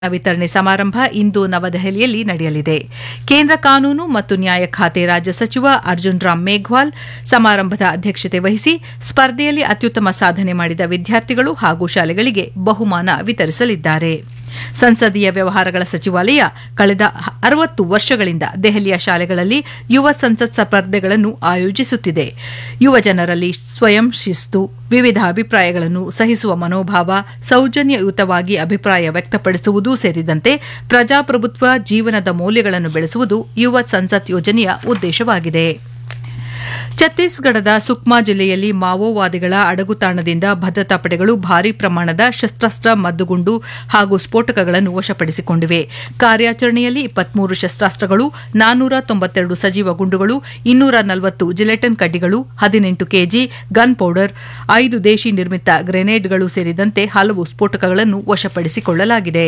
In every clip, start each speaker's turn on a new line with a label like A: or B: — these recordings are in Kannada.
A: ವಿತರಣೆ ಸಮಾರಂಭ ಇಂದು ನವದೆಹಲಿಯಲ್ಲಿ ನಡೆಯಲಿದೆ ಕೇಂದ್ರ ಕಾನೂನು ಮತ್ತು ನ್ಯಾಯ ಖಾತೆ ರಾಜ್ಯ ಸಚಿವ ಅರ್ಜುನ್ ರಾಮ್ ಮೇಘ್ವಾಲ್ ಸಮಾರಂಭದ ಅಧ್ಯಕ್ಷತೆ ವಹಿಸಿ ಸ್ಪರ್ಧೆಯಲ್ಲಿ ಅತ್ಯುತ್ತಮ ಸಾಧನೆ ಮಾಡಿದ ವಿದ್ಯಾರ್ಥಿಗಳು ಹಾಗೂ ಶಾಲೆಗಳಿಗೆ ಬಹುಮಾನ ವಿತರಿಸಲಿದ್ದಾರೆ ಸಂಸದೀಯ ವ್ಯವಹಾರಗಳ ಸಚಿವಾಲಯ ಕಳೆದ ಅರವತ್ತು ವರ್ಷಗಳಿಂದ ದೆಹಲಿಯ ಶಾಲೆಗಳಲ್ಲಿ ಯುವ ಸಂಸತ್ ಸ್ಪರ್ಧೆಗಳನ್ನು ಆಯೋಜಿಸುತ್ತಿದೆ ಯುವ ಜನರಲ್ಲಿ ಸ್ವಯಂ ಶಿಸ್ತು ವಿವಿಧ ಅಭಿಪ್ರಾಯಗಳನ್ನು ಸಹಿಸುವ ಮನೋಭಾವ ಸೌಜನ್ಯಯುತವಾಗಿ ಅಭಿಪ್ರಾಯ ವ್ಯಕ್ತಪಡಿಸುವುದು ಸೇರಿದಂತೆ ಪ್ರಜಾಪ್ರಭುತ್ವ ಜೀವನದ ಮೌಲ್ಯಗಳನ್ನು ಬೆಳೆಸುವುದು ಯುವ ಸಂಸತ್ ಯೋಜನೆಯ ಉದ್ದೇಶವಾಗಿದೆ ಛತ್ತೀಸ್ಗಢದ ಸುಕ್ಮಾ ಜಿಲ್ಲೆಯಲ್ಲಿ ಮಾವೋವಾದಿಗಳ ಅಡಗುತಾಣದಿಂದ ಭದ್ರತಾ ಪಡೆಗಳು ಭಾರೀ ಪ್ರಮಾಣದ ಶಸ್ತ್ರಾಸ್ತ್ರ ಮದ್ದುಗುಂಡು ಹಾಗೂ ಸ್ಫೋಟಕಗಳನ್ನು ವಶಪಡಿಸಿಕೊಂಡಿವೆ ಕಾರ್ಯಾಚರಣೆಯಲ್ಲಿ ಇಪ್ಪತ್ಮೂರು ಶಸ್ತ್ರಾಸ್ತ್ರಗಳು ನಾನ್ನೂರ ತೊಂಬತ್ತೆರಡು ಸಜೀವ ಗುಂಡುಗಳು ಇನ್ನೂರ ನಲವತ್ತು ಜಿಲೆಟಿನ್ ಕಡ್ಡಿಗಳು ಹದಿನೆಂಟು ಕೆಜಿ ಗನ್ ಪೌಡರ್ ಐದು ದೇಶಿ ನಿರ್ಮಿತ ಗ್ರೆನೇಡ್ಗಳು ಸೇರಿದಂತೆ ಹಲವು ಸ್ಫೋಟಕಗಳನ್ನು ವಶಪಡಿಸಿಕೊಳ್ಳಲಾಗಿದೆ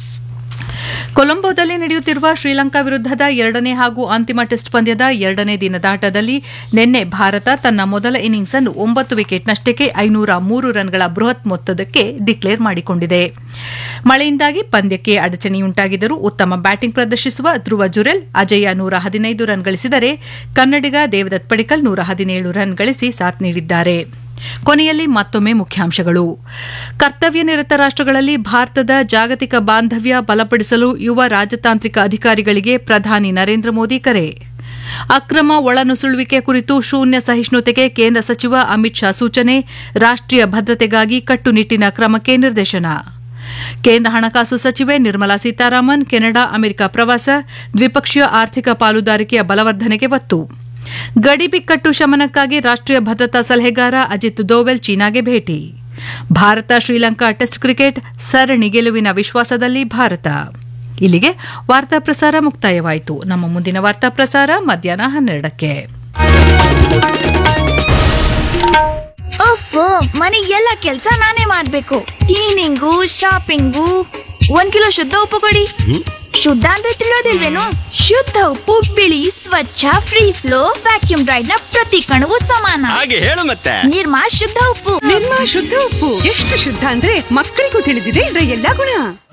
A: ಕೊಲಂಬೋದಲ್ಲಿ ನಡೆಯುತ್ತಿರುವ ಶ್ರೀಲಂಕಾ ವಿರುದ್ಧದ ಎರಡನೇ ಹಾಗೂ ಅಂತಿಮ ಟೆಸ್ಟ್ ಪಂದ್ಯದ ಎರಡನೇ ದಿನದಾಟದಲ್ಲಿ ನಿನ್ನೆ ಭಾರತ ತನ್ನ ಮೊದಲ ಇನ್ನಿಂಗ್ಸ್ ಅನ್ನು ಒಂಬತ್ತು ವಿಕೆಟ್ ನಷ್ಟಕ್ಕೆ ಐನೂರ ಮೂರು ರನ್ಗಳ ಬೃಹತ್ ಮೊತ್ತದಕ್ಕೆ ಡಿಕ್ಲೇರ್ ಮಾಡಿಕೊಂಡಿದೆ ಮಳೆಯಿಂದಾಗಿ ಪಂದ್ಯಕ್ಕೆ ಅಡಚಣೆಯುಂಟಾಗಿದ್ದರೂ ಉತ್ತಮ ಬ್ಯಾಟಿಂಗ್ ಪ್ರದರ್ಶಿಸುವ ಧ್ರುವ ಜುರೆಲ್ ಅಜಯ ನೂರ ಹದಿನೈದು ರನ್ ಗಳಿಸಿದರೆ ಕನ್ನಡಿಗ ದೇವದತ್ ಪಡಿಕಲ್ ನೂರ ಹದಿನೇಳು ರನ್ ಗಳಿಸಿ ಸಾಥ್ ನೀಡಿದ್ದಾರೆ ಕೊನೆಯಲ್ಲಿ ಮತ್ತೊಮ್ಮೆ ಮುಖ್ಯಾಂಶಗಳು ಕರ್ತವ್ಯ ನಿರತ ರಾಷ್ಟಗಳಲ್ಲಿ ಭಾರತದ ಜಾಗತಿಕ ಬಾಂಧವ್ಯ ಬಲಪಡಿಸಲು ಯುವ ರಾಜತಾಂತ್ರಿಕ ಅಧಿಕಾರಿಗಳಿಗೆ ಪ್ರಧಾನಿ ನರೇಂದ್ರ ಮೋದಿ ಕರೆ ಅಕ್ರಮ ಒಳನುಸುಳುವಿಕೆ ಕುರಿತು ಶೂನ್ಯ ಸಹಿಷ್ಣುತೆಗೆ ಕೇಂದ್ರ ಸಚಿವ ಅಮಿತ್ ಶಾ ಸೂಚನೆ ರಾಷ್ಟೀಯ ಭದ್ರತೆಗಾಗಿ ಕಟ್ಟುನಿಟ್ಟಿನ ಕ್ರಮಕ್ಕೆ ನಿರ್ದೇಶನ ಕೇಂದ್ರ ಹಣಕಾಸು ಸಚಿವೆ ನಿರ್ಮಲಾ ಸೀತಾರಾಮನ್ ಕೆನಡಾ ಅಮೆರಿಕ ಪ್ರವಾಸ ದ್ವಿಪಕ್ಷೀಯ ಆರ್ಥಿಕ ಪಾಲುದಾರಿಕೆಯ ಬಲವರ್ಧನೆಗೆ ಒತ್ತು ಗಡಿ ಬಿಕ್ಕಟ್ಟು ಶಮನಕ್ಕಾಗಿ ರಾಷ್ಟೀಯ ಭದ್ರತಾ ಸಲಹೆಗಾರ ಅಜಿತ್ ದೋವೆಲ್ ಚೀನಾಗೆ ಭೇಟಿ ಭಾರತ ಶ್ರೀಲಂಕಾ ಟೆಸ್ಟ್ ಕ್ರಿಕೆಟ್ ಸರಣಿ ಗೆಲುವಿನ ವಿಶ್ವಾಸದಲ್ಲಿ ಭಾರತ ಇಲ್ಲಿಗೆ ವಾರ್ತಾ ಪ್ರಸಾರ ಮುಕ್ತಾಯವಾಯಿತು ನಮ್ಮ ಮುಂದಿನ ವಾರ್ತಾ ಪ್ರಸಾರ ಮಧ್ಯಾಹ್ನ ಹನ್ನೆರಡಕ್ಕೆ
B: ಅಫ್ ಮನೆ ಎಲ್ಲ ಕೆಲ್ಸ ನಾನೇ ಮಾಡ್ಬೇಕು ಕ್ಲೀನಿಂಗು ಶಾಪಿಂಗು ಒಂದ್ ಕಿಲೋ ಶುದ್ಧ ಉಪ್ಪು ಕೊಡಿ ಶುದ್ಧ ಅಂದ್ರೆ ತಿಳಿಯೋದಿಲ್ವೇನು ಶುದ್ಧ ಉಪ್ಪು ಬಿಳಿ ಸ್ವಚ್ಛ ಫ್ರೀ ಫ್ಲೋ ವ್ಯಾಕ್ಯೂಮ್ ಡ್ರೈಡ್ ನ ಪ್ರತಿ ಕಣವು ಸಮಾನ
C: ಹಾಗೆ ಹೇಳು ಮತ್ತೆ
B: ನಿರ್ಮಾ ಶುದ್ಧ ಉಪ್ಪು
D: ನಿಮ್ಮ ಶುದ್ಧ ಉಪ್ಪು ಎಷ್ಟು ಶುದ್ಧ ಅಂದ್ರೆ ಮಕ್ಕಳಿಗೂ ತಿಳಿದಿದೆ ಇದರ ಎಲ್ಲಾ ಗುಣ